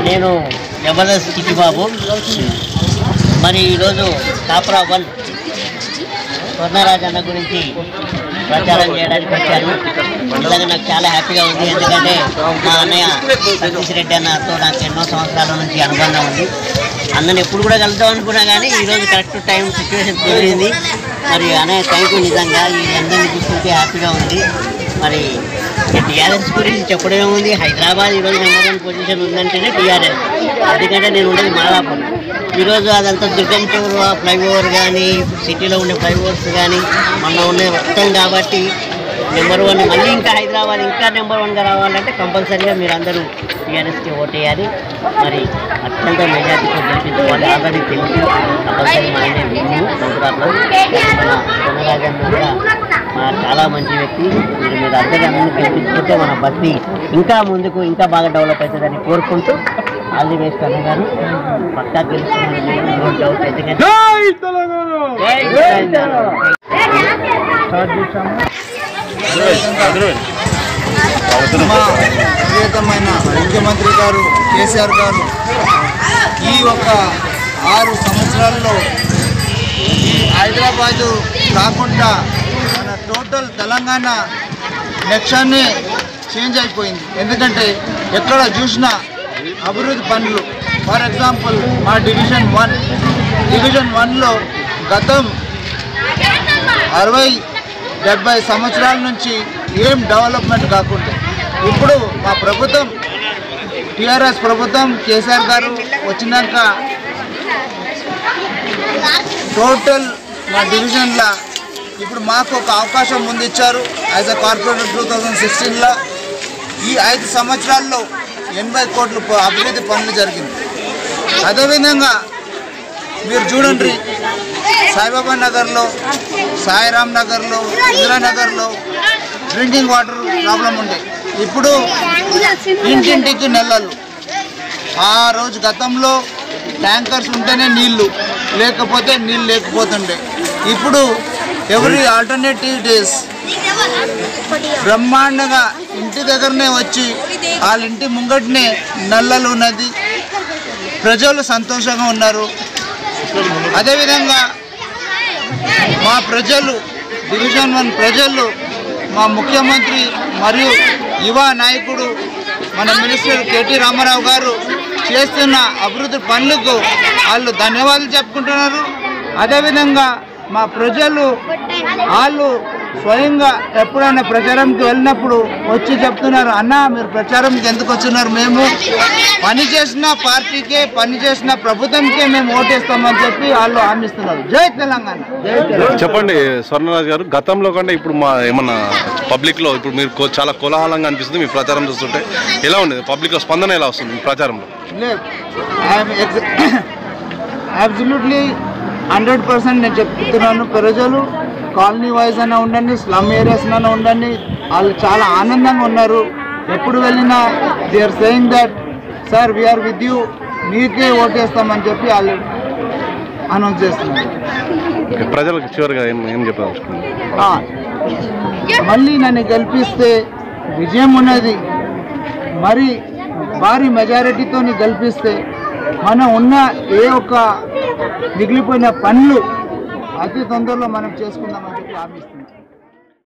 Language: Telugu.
నేను జబర్దస్త్ చిట్టిబాబు మరి ఈరోజు కాపురా వన్ స్వర్ణరాజ్ అన్న గురించి ప్రచారం చేయడానికి వచ్చాను నిజంగా నాకు చాలా హ్యాపీగా ఉంది ఎందుకంటే మా అన్నయ్య సతీష్ రెడ్డి అన్నతో నాకు ఎన్నో సంవత్సరాల నుంచి అనుబంధం ఉంది అన్నని ఎప్పుడు కూడా కలుద్దాం అనుకున్నా కానీ ఈరోజు కరెక్ట్ టైం సిచ్యువేషన్ కుదిరింది మరి అన్నయ్య థ్యాంక్ యూ నిజంగా ఈ అందరిని చూస్తుంటే హ్యాపీగా ఉంది మరి టీఆర్ఎస్ గురించి చెప్పడం ఉంది హైదరాబాద్ ఈరోజు నెంబర్ వన్ పొజిషన్ ఉందంటేనే టీఆర్ఎస్ ఎందుకంటే నేను ఉండేది మాదాపూర్ ఈరోజు అదంతా దుర్గం చెరువు ఆ ఫ్లైఓవర్ కానీ సిటీలో ఉండే ఫ్లైఓవర్స్ కానీ మొన్న ఉండే మొత్తం కాబట్టి నెంబర్ వన్ మళ్ళీ ఇంకా హైదరాబాద్ ఇంకా నెంబర్ వన్గా రావాలంటే కంపల్సరీగా మీరు అందరూ టీఆర్ఎస్కి ఓటేయాలి మరి అత్యంత మెజార్టీతో గెలిపించుకోవాలి ఆల్రెడీ తెలుసు కంపల్సరీ మనమే విన్నాము సంక్రాంతిలో మన కొనరాజన్ కూడా మన చాలా మంచి వ్యక్తి మీరు మీరు అందరూ అందరినీ గెలిపించుకుంటే మన బస్తీ ఇంకా ముందుకు ఇంకా బాగా డెవలప్ అవుతుందని కోరుకుంటూ ఆల్ ది బెస్ట్ అన్న గారు పక్కా గెలుస్తున్నారు నో డౌట్ ఎందుకంటే జై తెలంగాణ. మా ప్రియతమైన ముఖ్యమంత్రి గారు కేసీఆర్ గారు ఈ ఒక ఆరు సంవత్సరాల్లో ఈ హైదరాబాదు కాకుండా మన టోటల్ తెలంగాణ లక్ష్యాన్ని చేంజ్ అయిపోయింది ఎందుకంటే ఎక్కడ చూసినా అభివృద్ధి పనులు ఫర్ ఎగ్జాంపుల్ మా డివిజన్ వన్ డివిజన్ వన్లో గతం అరవై డెబ్బై సంవత్సరాల నుంచి ఏం డెవలప్మెంట్ కాకుండా ఇప్పుడు మా ప్రభుత్వం టీఆర్ఎస్ ప్రభుత్వం కేసీఆర్ గారు వచ్చినాక టోటల్ మా డివిజన్లో ఇప్పుడు మాకు ఒక అవకాశం ముందు ఇచ్చారు as a corporator two thousand సిక్స్టీన్లో ఈ ఐదు సంవత్సరాల్లో ఎనభై కోట్ల ప- అభివృద్ధి పనులు జరిగింది అదేవిధంగా మీరు చూడండి సాయిబాబా నగర్లో సాయిరామ్ నగర్లో ఇందిరానగర్లో డ్రింకింగ్ వాటర్ ప్రాబ్లం ఉండే ఇప్పుడు ఇంటింటికి నెలలు ఆ రోజు గతంలో ట్యాంకర్స్ ఉంటేనే నీళ్లు లేకపోతే నీళ్ళు లేకపోతుండే ఇప్పుడు ఎవరి ఆల్టర్నేటివ్ డేస్ బ్రహ్మాండంగా ఇంటి దగ్గరనే వచ్చి వాళ్ళ ఇంటి ముంగటనే నల్లలు ఉన్నది ప్రజలు సంతోషంగా ఉన్నారు అదేవిధంగా మా ప్రజలు డివిజన్ వన్ ప్రజలు మా ముఖ్యమంత్రి మరియు యువ నాయకుడు మన మినిస్టర్ కేటీ రామారావు గారు చేస్తున్న అభివృద్ధి పనులకు వాళ్ళు ధన్యవాదాలు చెప్పుకుంటున్నారు అదేవిధంగా మా ప్రజలు వాళ్ళు స్వయంగా ఎప్పుడైనా ప్రచారంకి వెళ్ళినప్పుడు వచ్చి చెప్తున్నారు అన్న మీరు ప్రచారంకి ఎందుకు వచ్చినారు మేము పని చేసిన పార్టీకే పని చేసిన ప్రభుత్వంకే మేము ఓటేస్తామని చెప్పి వాళ్ళు హామీస్తున్నారు జై తెలంగాణ జై తెలంగాణ చెప్పండి స్వర్ణరాజ్ గారు గతంలో కంటే ఇప్పుడు మా ఏమన్నా పబ్లిక్ లో ఇప్పుడు మీరు కో- చాలా కోలాహలంగా అనిపిస్తుంది మీ ప్రచారం చూస్తుంటే ఎలా ఉండేది పబ్లిక్ లో స్పందన ఎలా వస్తుంది మీ ప్రచారంలో లేదు అబ్సల్యూట్లీ హండ్రెడ్ పర్సెంట్ నేను చెప్తున్నాను ప్రజలు కాలనీ వైజ్ అయినా ఉండండి స్లమ్ ఏరియాస్ అయినా ఉండండి వాళ్ళు చాలా ఆనందంగా ఉన్నారు ఎప్పుడు వెళ్ళినా they are saying that sir we are with you మీకే ఓటేస్తామని చెప్పి వాళ్ళు అనౌన్స్ చేస్తున్నారు ఓకే, ప్రజలకు చివరిగా ఏం ఏం చెప్పదలుచుకున్నారు ఆ, మళ్ళీ నన్ను గెలిపిస్తే విజయం ఉన్నది మరి భారీ మెజారిటీతో గెలిపిస్తే మనం ఉన్న ఏ ఒక్క మిగిలిపోయిన పనులు అతి తొందరలో మనం చేసుకుందామని చెప్పి హామీ ఇస్తున్నాం